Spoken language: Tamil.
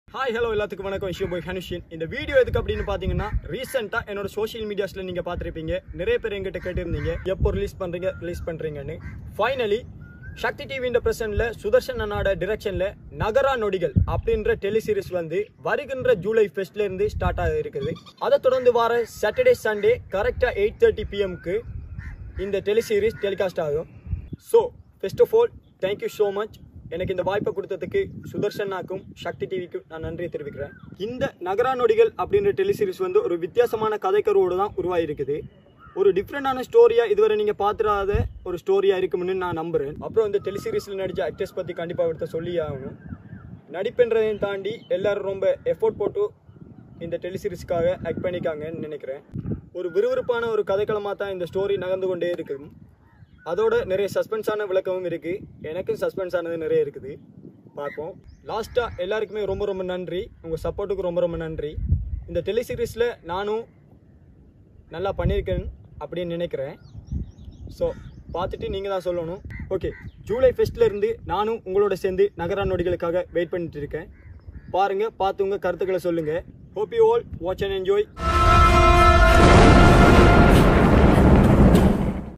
ஹாய் ஹலோ எல்லாத்துக்கும் வணக்கம் இஷ்யூ பாய் ஹனுஷின் இந்த வீடியோ எதுக்கு அப்படின்னு பார்த்தீங்கன்னா ரீசெண்டாக என்னோட சோஷியல் மீடியாஸில் நீங்கள் பார்த்துருப்பீங்க நிறைய பேர் எங்கிட்ட கேட்டிருந்தீங்க எப்போ ரிலீஸ் பண்ணுறீங்க ரிலீஸ் பண்ணுறீங்கன்னு ஃபைனலி சக்தி டிவின்ற பிரசன்ட்ல சுதர்ஷன் அண்ணாட டிரெக்ஷனில் நகரா நொடிகள் அப்படின்ற டெலிசீரிஸ் வந்து வருகின்ற ஜூலை ஃபெஸ்ட்ல இருந்து ஸ்டார்ட் ஆக இருக்குது அதை தொடர்ந்து வர சாட்டர்டே சண்டே கரெக்டாக எயிட் தேர்ட்டி பிஎம்க்கு இந்த டெலிசீரிஸ் டெலிகாஸ்ட் ஆகும் so first of all thank you so much எனக்கு இந்த வாய்ப்பை கொடுத்ததுக்கு சுதர்ஷனாக்கும் சக்தி டிவிக்கும் நான் நன்றியை தெரிவிக்கிறேன் இந்த நகரா நொடிகள் அப்படின்ற டெலிசீரிஸ் வந்து ஒரு வித்தியாசமான கதைக்கருவோடு தான் உருவாயிருக்குது ஒரு டிஃப்ரெண்டான ஸ்டோரியா இதுவரை நீங்க பாத்துறாத ஒரு ஸ்டோரியா இருக்கும்னு நான் நம்புறேன் அப்புறம் இந்த டெலிசீரிஸ்ல நடிச்ச ஆக்டர்ஸ் பத்தி கண்டிப்பா ஒருத்த சொல்லி ஆகணும் நடிப்புன்றதையும் தாண்டி எல்லாரும் ரொம்ப எஃபோர்ட் போட்டு இந்த டெலிசீரிஸ்க்காக ஆக்ட் பண்ணிக்காங்கன்னு நினைக்கிறேன் ஒரு விறுவிறுப்பான ஒரு கதைக்களமாக தான் இந்த ஸ்டோரி நகர்ந்து கொண்டே இருக்கும் அதோட நிறைய சஸ்பென்ஸான விளக்கமும் இருக்கு எனக்கும் சஸ்பென்ஸ் ஆனது நிறைய இருக்குது பார்ப்போம் லாஸ்ட்டாக எல்லாருக்குமே ரொம்ப ரொம்ப நன்றி உங்கள் சப்போர்ட்டுக்கு ரொம்ப ரொம்ப நன்றி இந்த டெலிசீரிஸில் நானும் நல்லா பண்ணியிருக்கேன் அப்படின்னு நினைக்கிறேன் ஸோ பார்த்துட்டு நீங்கள் தான் சொல்லணும் ஓகே ஜூலை ஃபெஸ்ட்ல இருந்து நானும் உங்களோட சேர்ந்து நகரா நொடிகளுக்காக வெயிட் பண்ணிட்டு இருக்கேன் பாருங்க பார்த்து உங்கள் கருத்துக்களை சொல்லுங்கள் hope you all watch and enjoy